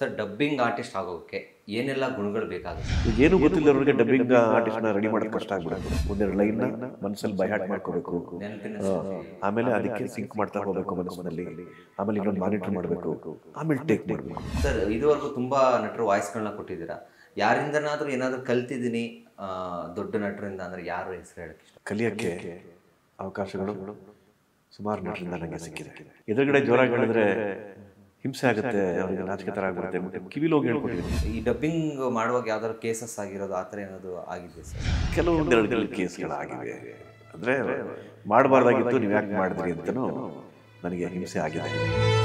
Sir dubbing artist ಆಗೋಕ್ಕೆ ಏನೆಲ್ಲ ಗುಣಗಳು ಬೇಕಾಗುತ್ತೆ ಈಗ ಏನು ಗೊತ್ತಿಲ್ಲದವ್ರಿಗೆ ಡಬ್ಬಿಂಗ್ ಆರ್ಟಿಸ್ಟ್ನ ರೆಡಿ ಮಾಡೋದು ಕಷ್ಟ ಆಗ್ಬಿಡುತ್ತೆ ಒಂದೆರಡು ಲೈನ್ನ ಮನಸ್ಸಲ್ಲಿ ಬೈಹಾಟ್ ಮಾಡ್ಕೋಬೇಕು ನೆನಪಿನ ಆಮೇಲೆ ಅದಕ್ಕೆ ಸಿಂಕ್ ಮಾಡ್ತಾ ಹೋಗ್ಬೇಕು ಮನಸ್ಸಿನಲ್ಲಿ ಆಮೇಲೆ ಇನ್ನೊಂದು ಮಾನಿಟರ್ ಮಾಡಬೇಕು ಆಮೇಲೆ ಟೇಕ್ ಮಾಡಬೇಕು ಸರ್ ಇದುವರೆಗೂ ತುಂಬಾ ನಟರು ವಾಯ್ಸ್ಗಳನ್ನ ಕೊಟ್ಟಿದ್ದೀರಾ ಯಾರಿಂದನಾದ್ರೂ ಏನಾದರೂ ಕಲ್ತಿದ್ದೀನಿ ಆ, ದೊಡ್ಡ ನಟರಿಂದ ಅಂದ್ರೆ ಯಾರು ಹೆಸರು ಹೇಳಕ್ಕೆ ಇಷ್ಟ ಕಲಿಯೋಕ್ಕೆ ಅವಕಾಶಗಳು ಸುಮಾರು ನಟರಿಂದ ನನಗೆ ಸಿಕ್ಕಿದೆ ಎದುರುಗಡೆ ಜೋರಾಗಿ ಹೇಳಿದ್ರೆ ಹಿಂಸೆ ಆಗುತ್ತೆ ಅವರಿಗೆ ನಾಚಿಕೆ ಥರ ಆಗ್ಬಿಡುತ್ತೆ ಮತ್ತೆ ಕಿವಿಲಿ ಹೋಗಿ ಹೇಳ್ಕೊಟ್ಟಿದ್ದೀನಿ ಈ ಡಬ್ಬಿಂಗ್ ಮಾಡುವಾಗ ಯಾವ್ದಾದ್ರು ಕೇಸಸ್ ಆಗಿರೋದು ಆ ಥರ ಏನಾದ್ರು ಆಗಿದೆ ಸರ್ ಕೆಲವೊಂದೆರಡು ಕೇಸ್ಗಳಾಗಿವೆ ಅಂದರೆ ಮಾಡಬಾರ್ದಾಗಿತ್ತು ನೀವು ಯಾಕೆ ಮಾಡಿದ್ರಿ ಅಂತಲೂ ನನಗೆ ಹಿಂಸೆ ಆಗಿದೆ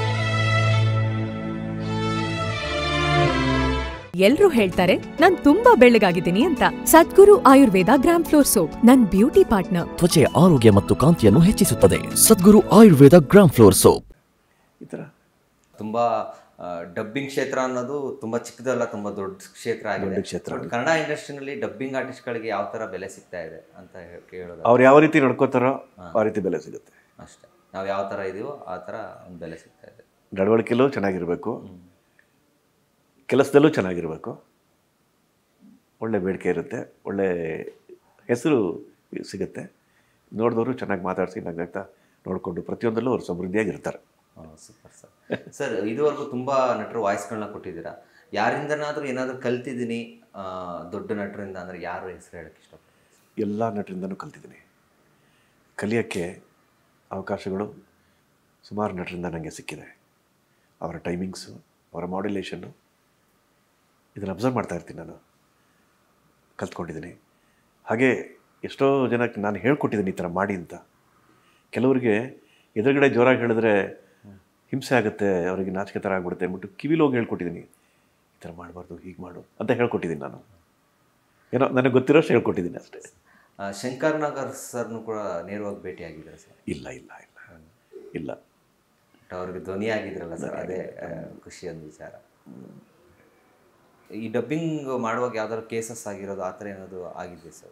ಎಲ್ರೂ ಹೇಳ್ತಾರೆ ನಾನ್ ತುಂಬಾ ಬೆಳ್ಳಗಾಗಿದ್ದೀನಿ ಅಂತ Sadguru Ayurveda gram flour soap ನನ್ ಬ್ಯೂಟಿ ಪಾರ್ಟ್ನರ್ ತ್ವಚೆಯ ಆರೋಗ್ಯ ಮತ್ತು ಕಾಂತಿಯನ್ನು ಹೆಚ್ಚಿಸುತ್ತದೆ Sadguru Ayurveda gram flour soap ಈ ಥರ ತುಂಬಾ ಡಬ್ಬಿಂಗ್ ಕ್ಷೇತ್ರ ಅನ್ನೋದು ತುಂಬಾ ಚಿಕ್ಕದಲ್ಲ ತುಂಬಾ ದೊಡ್ಡ ಕ್ಷೇತ್ರ ಆಗಿದೆ ದೊಡ್ಡ ಕ್ಷೇತ್ರ. But ಕನ್ನಡ ಇಂಡಸ್ಟ್ರಿನಲ್ಲಿ ಡಬ್ಬಿಂಗ್ ಆರ್ಟಿಸ್ಟ್ಗಳಿಗೆ ಯಾವ ತರ ಬೆಲೆ ಸಿಗ್ತಾ ಇದೆ ಅಂತ ಹೇ- ಕೇಳೋದು ಅವ್ರು ಯಾವ ರೀತಿ ನಡ್ಕೋತಾರೋ ಆ ರೀತಿ ಬೆಲೆ ಸಿಗುತ್ತೆ ಅಷ್ಟೇ ನಾವು ಯಾವ ತರ ಇದೀವೋ ಆ ತರ ಒಂದು ಬೆಲೆ ಸಿಗ್ತಾ ಇದೆ ನಡವಳಿಕೆಯಲ್ಲೂ ಚೆನ್ನಾಗಿರಬೇಕು ಕೆಲಸದಲ್ಲೂ ಚೆನ್ನಾಗಿರಬೇಕು ಒಳ್ಳೆ ಬೇಡಿಕೆ ಇರುತ್ತೆ ಒಳ್ಳೆ ಹೆಸರು ಸಿಗುತ್ತೆ ನೋಡಿದವರು ಚೆನ್ನಾಗಿ ಮಾತಾಡಿಸಿ ನಗ್ನಗ್ತಾ ನೋಡಿಕೊಂಡು ಪ್ರತಿಯೊಂದಲ್ಲೂ ಅವರು ಸಮೃದ್ಧಿಯಾಗಿರ್ತಾರೆ ಸೂಪರ್ ಸರ್ ಸರ್ ಇದುವರೆಗೂ ತುಂಬಾ ನಟರು ವಾಯ್ಸ್ಗಳನ್ನ ಕೊಟ್ಟಿದ್ದೀರಾ ಯಾರಿಂದನಾದ್ರೂ ಏನಾದರೂ ಕಲ್ತಿದ್ದೀನಿ ಆ, ದೊಡ್ಡ ನಟರಿಂದ ಅಂದ್ರೆ ಯಾರು ಹೆಸರು ಹೇಳಕ್ಕೆ ಇಷ್ಟಪಡ್ತೀನಿ ಎಲ್ಲ ನಟರಿಂದನೂ ಕಲ್ತಿದ್ದೀನಿ ಕಲಿಯೋಕ್ಕೆ ಅವಕಾಶಗಳು ಸುಮಾರು ನಟರಿಂದ ನನಗೆ ಸಿಕ್ಕಿದೆ ಅವರ ಟೈಮಿಂಗ್ಸು ಅವರ ಮಾಡ್ಯುಲೇಷನ್ನು ಇದನ್ನು ಅಬ್ಸರ್ವ್ ಮಾಡ್ತಾ ಇರ್ತೀನಿ ನಾನು ಕಲ್ತ್ಕೊಂಡಿದ್ದೀನಿ ಹಾಗೆ ಎಷ್ಟೋ ಜನಕ್ಕೆ ನಾನು ಹೇಳ್ಕೊಟ್ಟಿದ್ದೀನಿ ಈ ಥರ ಮಾಡಿ ಅಂತ ಕೆಲವರಿಗೆ ಎದುರುಗಡೆ ಜೋರಾಗಿ ಹೇಳಿದ್ರೆ ಹಿಂಸೆ ಆಗುತ್ತೆ ಅವರಿಗೆ ನಾಚಿಕೆ ಥರ ಆಗ್ಬಿಡುತ್ತೆ ಅಂದ್ಬಿಟ್ಟು ಕಿವಿಲಿ ಹೋಗಿ ಹೇಳ್ಕೊಟ್ಟಿದ್ದೀನಿ ಈ ಥರ ಮಾಡಬಾರ್ದು ಹೀಗೆ ಮಾಡು ಅಂತ ಹೇಳ್ಕೊಟ್ಟಿದ್ದೀನಿ ನಾನು ಏನೋ ನನಗೆ ಗೊತ್ತಿರೋಷ್ಟು ಹೇಳ್ಕೊಟ್ಟಿದ್ದೀನಿ ಅಷ್ಟೇ ಆ, ಶಂಕರ್ ನಗರ್ ಸರ್ನು ಕೂಡ ನೇರವಾಗಿ ಭೇಟಿಯಾಗಿದ್ದಾರೆ ಸರ್ ಇಲ್ಲ ಇಲ್ಲ ಇಲ್ಲ ಇಲ್ಲ ಬಟ್ ಅವ್ರಿಗೆ ಧ್ವನಿ ಆಗಿದ್ರಲ್ಲ ಸರ್ ಅದೇ ಆ, ಖುಷಿಯೊಂದು ವಿಚಾರ ಈ ಡಬ್ಬಿಂಗ್ ಮಾಡುವಾಗ ಯಾವ್ದಾದ್ರು ಕೇಸಸ್ ಆಗಿರೋದು ಆ ಥರ ಏನಾದ್ರು ಆಗಿದೆ ಸರ್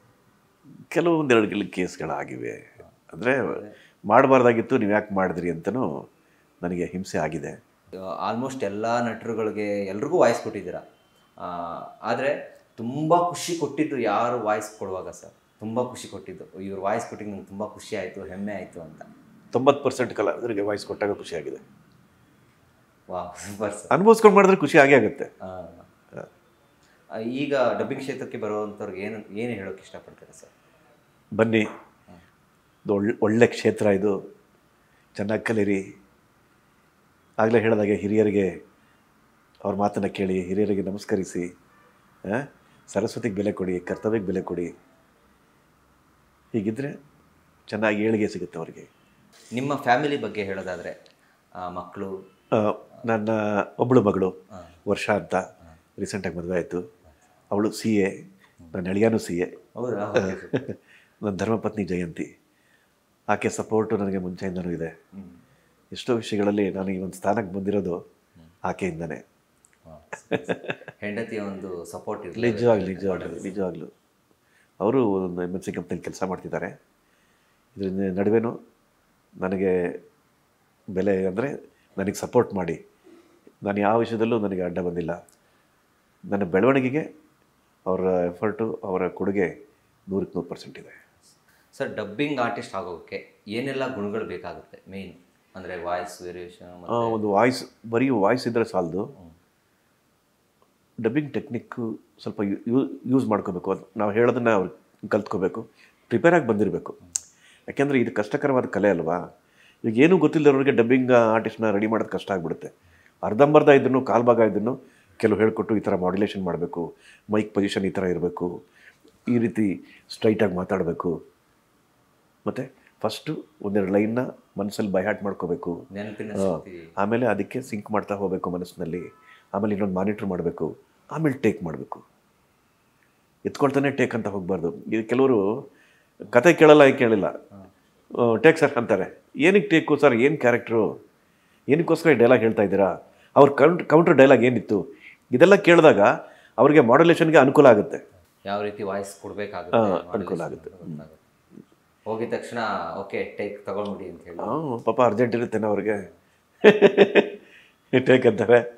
ಕೆಲವೊಂದೆರಡು ಕೇಸ್ಗಳಾಗಿವೆ ಅಂದರೆ ಮಾಡಬಾರ್ದಾಗಿತ್ತು ನೀವು ಯಾಕೆ ಮಾಡಿದ್ರಿ ಅಂತಲೂ ನನಗೆ ಹಿಂಸೆ ಆಗಿದೆ ಆಲ್ಮೋಸ್ಟ್ ಎಲ್ಲ ನಟರುಗಳಿಗೆ ಎಲ್ರಿಗೂ ವಾಯ್ಸ್ ಕೊಟ್ಟಿದ್ದೀರಾ ಆದರೆ ತುಂಬ ಖುಷಿ ಕೊಟ್ಟಿದ್ದು ಯಾರು ವಾಯ್ಸ್ ಕೊಡುವಾಗ ಸರ್ ತುಂಬ ಖುಷಿ ಕೊಟ್ಟಿದ್ದು ಇವ್ರ ವಾಯ್ಸ್ ಕೊಟ್ಟಿದ್ದು ನಂಗೆ ತುಂಬ ಖುಷಿ ಆಯಿತು ಹೆಮ್ಮೆ ಆಯಿತು ಅಂತ ತೊಂಬತ್ತು ಪರ್ಸೆಂಟ್ ಕಲಾವಿದರಿಗೆ ವಾಯ್ಸ್ ಕೊಟ್ಟಾಗ ಖುಷಿಯಾಗಿದೆ ವಾ ಸೂಪರ್ ಸರ್ ಅನುಭವಿಸ್ಕೊಂಡು ಮಾಡಿದ್ರೆ ಖುಷಿ ಆಗೇ ಆಗುತ್ತೆ ಆ, ಈಗ ಡಬ್ಬಿಂಗ್ ಕ್ಷೇತ್ರಕ್ಕೆ ಬರುವಂಥವ್ರಿಗೆ ಏನು ಏನು ಹೇಳೋಕ್ಕೆ ಇಷ್ಟಪಡ್ತಾರೆ ಸರ್ ಬನ್ನಿ ಇದು ಒಳ್ಳೆ ಒಳ್ಳೆ ಕ್ಷೇತ್ರ ಇದು ಚೆನ್ನಾಗಿ ಕಲೀರಿ ಆಗಲೇ ಹೇಳಿದಾಗೆ ಹಿರಿಯರಿಗೆ ಅವ್ರ ಮಾತನ್ನು ಕೇಳಿ ಹಿರಿಯರಿಗೆ ನಮಸ್ಕರಿಸಿ ಆ, ಸರಸ್ವತಿಗೆ ಬೆಲೆ ಕೊಡಿ ಕರ್ತವ್ಯಕ್ಕೆ ಬೆಲೆ ಕೊಡಿ ಹೀಗಿದ್ದರೆ ಚೆನ್ನಾಗಿ ಏಳಿಗೆ ಸಿಗುತ್ತೆ ಅವರಿಗೆ ನಿಮ್ಮ ಫ್ಯಾಮಿಲಿ ಬಗ್ಗೆ ಹೇಳೋದಾದರೆ ಮಕ್ಕಳು ಆ, ನನ್ನ ಒಬ್ಬಳು ಮಗಳು ವರ್ಷ ಅಂತ ರೀಸೆಂಟಾಗಿ ಮದುವೆ ಆಯಿತು ಅವಳು ಸಿ ಎ ನನ್ನ ಅಳಿಯಾನು ಸಿ ಎ ಹೌದಾ ನನ್ನ ಧರ್ಮಪತ್ನಿ ಜಯಂತಿ ಆಕೆ ಸಪೋರ್ಟು ನನಗೆ ಮುಂಚೆಯಿಂದನೂ ಇದೆ ಎಷ್ಟೋ ವಿಷಯಗಳಲ್ಲಿ ನಾನು ಈ ಒಂದು ಸ್ಥಾನಕ್ಕೆ ಬಂದಿರೋದು ಆಕೆಯಿಂದನೇ ಹೆಂಡತಿಯ ಒಂದು ಸಪೋರ್ಟ್ ಇರಲಿ ನಿಜವಾಗ್ಲು ನಿಜವಾಗ್ಲು ನಿಜವಾಗ್ಲು ಅವರು ಒಂದು ಎಮ್ ಎನ್ ಸಿ ಕಂಪ್ನಿಲಿ ಕೆಲಸ ಮಾಡ್ತಿದ್ದಾರೆ ಇದರಿಂದ ನಡುವೆನೂ ನನಗೆ ಬೆಲೆ ಅಂದರೆ ನನಗೆ ಸಪೋರ್ಟ್ ಮಾಡಿ ನಾನು ಯಾವ ವಿಷಯದಲ್ಲೂ ನನಗೆ ಅಡ್ಡ ಬಂದಿಲ್ಲ ನನ್ನ ಬೆಳವಣಿಗೆಗೆ ಅವರ ಎಫರ್ಟು ಅವರ ಕೊಡುಗೆ ನೂರಕ್ಕೆ ನೂರು ಪರ್ಸೆಂಟ್ ಇದೆ ಸರ್ ಡಬ್ಬಿಂಗ್ ಆರ್ಟಿಸ್ಟ್ ಆಗೋಕ್ಕೆ ಏನೆಲ್ಲ ಗುಣಗಳು ಬೇಕಾಗುತ್ತೆ ಮೇನ್ ಅಂದರೆ ವಾಯ್ಸ್ ವೇರಿಯೇಷನ್ ಆ, ಒಂದು ವಾಯ್ಸ್ ಬರೀ ವಾಯ್ಸ್ ಇದ್ದರೆ ಸಾಲದು ಡಬ್ಬಿಂಗ್ ಟೆಕ್ನಿಕ್ಕು ಸ್ವಲ್ಪ ಯೂಸ್ ಮಾಡ್ಕೋಬೇಕು ಅದು ನಾವು ಹೇಳೋದನ್ನ ಅವ್ರು ಕಲ್ತ್ಕೋಬೇಕು ಪ್ರಿಪೇರ್ ಆಗಿ ಬಂದಿರಬೇಕು ಯಾಕೆಂದರೆ ಇದು ಕಷ್ಟಕರವಾದ ಕಲೆ ಅಲ್ವಾ ಈಗ ಏನೂ ಗೊತ್ತಿಲ್ಲದವ್ರಿಗೆ ಡಬ್ಬಿಂಗ್ ಆರ್ಟಿಸ್ಟ್ನ ರೆಡಿ ಮಾಡೋದು ಕಷ್ಟ ಆಗಿಬಿಡುತ್ತೆ ಅರ್ಧಂಬರ್ಧ ಇದ್ರೂ ಕಾಲು ಭಾಗ ಇದ್ರೂ ಕೆಲವು ಹೇಳ್ಕೊಟ್ಟು ಈ ಥರ ಮಾಡ್ಯುಲೇಷನ್ ಮಾಡಬೇಕು ಮೈಕ್ ಪೊಸಿಷನ್ ಈ ಥರ ಇರಬೇಕು ಈ ರೀತಿ ಸ್ಟ್ರೈಟಾಗಿ ಮಾತಾಡಬೇಕು ಮತ್ತು ಫಸ್ಟು ಒಂದೆರಡು ಲೈನ್ನ ಮನಸ್ಸಲ್ಲಿ ಬೈಹಾಟ್ ಮಾಡ್ಕೋಬೇಕು ನೆನಪಿನ ಹಾ. ಶಕ್ತಿ ಆಮೇಲೆ ಅದಕ್ಕೆ ಸಿಂಕ್ ಮಾಡ್ತಾ ಹೋಗಬೇಕು ಮನಸ್ಸಿನಲ್ಲಿ ಆಮೇಲೆ ಇನ್ನೊಂದು ಮಾನಿಟ್ರ್ ಮಾಡಬೇಕು ಆಮೇಲೆ ಟೇಕ್ ಮಾಡಬೇಕು ಎತ್ಕೊಳ್ತಾನೆ ಟೇಕ್ ಅಂತ ಹೋಗಬಾರ್ದು ಇದು ಕೆಲವರು ಕತೆ ಕೇಳಲ್ಲ ಏಕೆ ಕೇಳಿಲ್ಲ ಟೇಕ್ ಸರ್ ಅಂತಾರೆ ಏನಕ್ಕೆ ಟೇಕು ಸರ್ ಏನು ಕ್ಯಾರೆಕ್ಟ್ರು ಏನಕ್ಕೋಸ್ಕರ ಡೈಲಾಗ್ ಹೇಳ್ತಾ ಇದ್ದೀರಾ ಅವ್ರ ಕೌಂಟ್ ಕೌಂಟ್ರ್ ಡೈಲಾಗ್ ಏನಿತ್ತು ಇದೆಲ್ಲ ಕೇಳಿದಾಗ ಅವ್ರಿಗೆ ಮಾಡ್ಯುಲೇಷನ್ಗೆ ಅನುಕೂಲ ಆಗುತ್ತೆ ಯಾವ ರೀತಿ ವಾಯ್ಸ್ ಹಾ, ಕೊಡಬೇಕಾಗುತ್ತೆ ಅನುಕೂಲ ಆಗುತ್ತೆ. ಹೋಗಿದ ತಕ್ಷಣ ಓಕೆ ಟೇಕ್ ತಗೊಂಡ್ಬಿಡಿ ಅಂತ ಹೇಳಿ ಹಾಂ ಪಾಪ ಅರ್ಜೆಂಟ್ ಇರುತ್ತೇನೆ ಅವ್ರಿಗೆ ಟೇಕ್ ಅಂತಾರೆ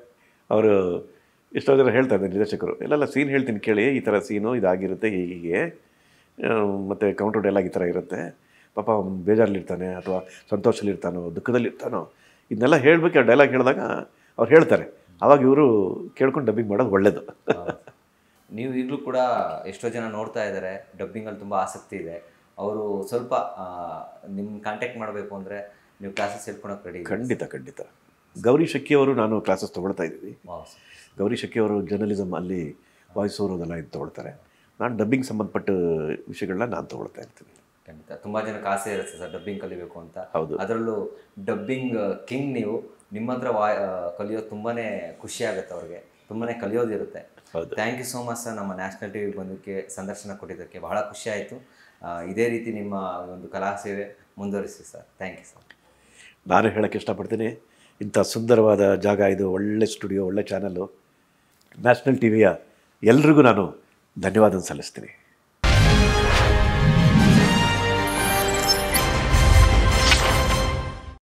ಅವರು ಎಷ್ಟೋ ಜನ ಹೇಳ್ತಾ ಇದ್ದಾರೆ ನಿರ್ದೇಶಕರು ಎಲ್ಲೆಲ್ಲ ಸೀನ್ ಹೇಳ್ತೀನಿ ಕೇಳಿ ಈ ಥರ ಸೀನು ಇದಾಗಿರುತ್ತೆ ಹೀಗೆ ಮತ್ತು ಕೌಂಟರ್ ಡೈಲಾಗ್ ಈ ಥರ ಇರುತ್ತೆ ಪಾಪ ಅವ್ನು ಬೇಜಾರಲ್ಲಿರ್ತಾನೆ ಅಥವಾ ಸಂತೋಷದಲ್ಲಿರ್ತಾನೋ ದುಃಖದಲ್ಲಿರ್ತಾನೋ ಇದನ್ನೆಲ್ಲ ಹೇಳ್ಬೇಕು ಆ ಡೈಲಾಗ್ ಹೇಳಿದಾಗ ಅವ್ರು ಹೇಳ್ತಾರೆ ಆವಾಗ ಇವರು ಕೇಳ್ಕೊಂಡು ಡಬ್ಬಿಂಗ್ ಮಾಡೋದು ಒಳ್ಳೇದು ಹೌದು. ನೀವು ಈಗಲೂ ಕೂಡ ಎಷ್ಟೋ ಜನ ನೋಡ್ತಾ ಇದ್ದಾರೆ ಡಬ್ಬಿಂಗಲ್ಲಿ ತುಂಬ ಆಸಕ್ತಿ ಇದೆ ಅವರು ಸ್ವಲ್ಪ ನಿಮ್ಮ ಕಾಂಟ್ಯಾಕ್ಟ್ ಮಾಡಬೇಕು ಅಂದರೆ ನೀವು ಕ್ಲಾಸಸ್ ಹೇಳ್ಕೊಳಕ್ಕೆ ರೆಡಿ ಖಂಡಿತ ಖಂಡಿತ ಗೌರಿ ಶಕ್ಕಿ ಅವರು ನಾನು ಕ್ಲಾಸಸ್ ತೊಗೊಳ್ತಾ ಇದ್ದೀವಿ ಗೌರಿ ಶಕ್ಕಿ ಅವರು ಜರ್ನಲಿಸಮ್ ಅಲ್ಲಿ ವಾಯ್ಸ್ ಓವರೋದೆಲ್ಲ ಇದು ತೊಗೊಳ್ತಾರೆ ನಾನು ಡಬ್ಬಿಂಗ್ ಸಂಬಂಧಪಟ್ಟ ವಿಷಯಗಳನ್ನ ನಾನು ತೊಗೊಳ್ತಾ ಇರ್ತೀನಿ ಖಂಡಿತ ತುಂಬ ಜನಕ್ಕೆ ಆಸೆ ಇರುತ್ತೆ ಸರ್ ಡಬ್ಬಿಂಗ್ ಕಲಿಬೇಕು ಅಂತ ಹೌದು. ಅದರಲ್ಲೂ ಡಬ್ಬಿಂಗ್ ಕಿಂಗ್ ನೀವು ನಿಮ್ಮ ಹತ್ರ ವಾ ಕಲಿಯೋದು ತುಂಬಾ ಖುಷಿ ಆಗುತ್ತೆ ಅವ್ರಿಗೆ ತುಂಬಾ ಕಲಿಯೋದಿರುತ್ತೆ ಹೌದು. Thank you so much sir ನಮ್ಮ ನ್ಯಾಷನಲ್ ಟಿ ವಿ ಬಂದಕ್ಕೆ ಸಂದರ್ಶನ ಕೊಟ್ಟಿದ್ದಕ್ಕೆ ಬಹಳ ಖುಷಿ ಆಯಿತು ಇದೇ ರೀತಿ ನಿಮ್ಮ ಒಂದು ಕಲಾ ಸೇವೆ ಮುಂದುವರಿಸಿ ಸರ್ ಥ್ಯಾಂಕ್ ಯು ಸರ್ ನಾನು ಹೇಳೋಕ್ಕೆ ಇಷ್ಟಪಡ್ತೀನಿ ಇಂಥ ಸುಂದರವಾದ ಜಾಗ ಇದು ಒಳ್ಳೆ ಸ್ಟುಡಿಯೋ ಒಳ್ಳೆ ಚಾನಲ್ಲು ನ್ಯಾಷನಲ್ ಟಿ ವಿಯ ಎಲ್ರಿಗೂ ನಾನು ಧನ್ಯವಾದ ಸಲ್ಲಿಸ್ತೀನಿ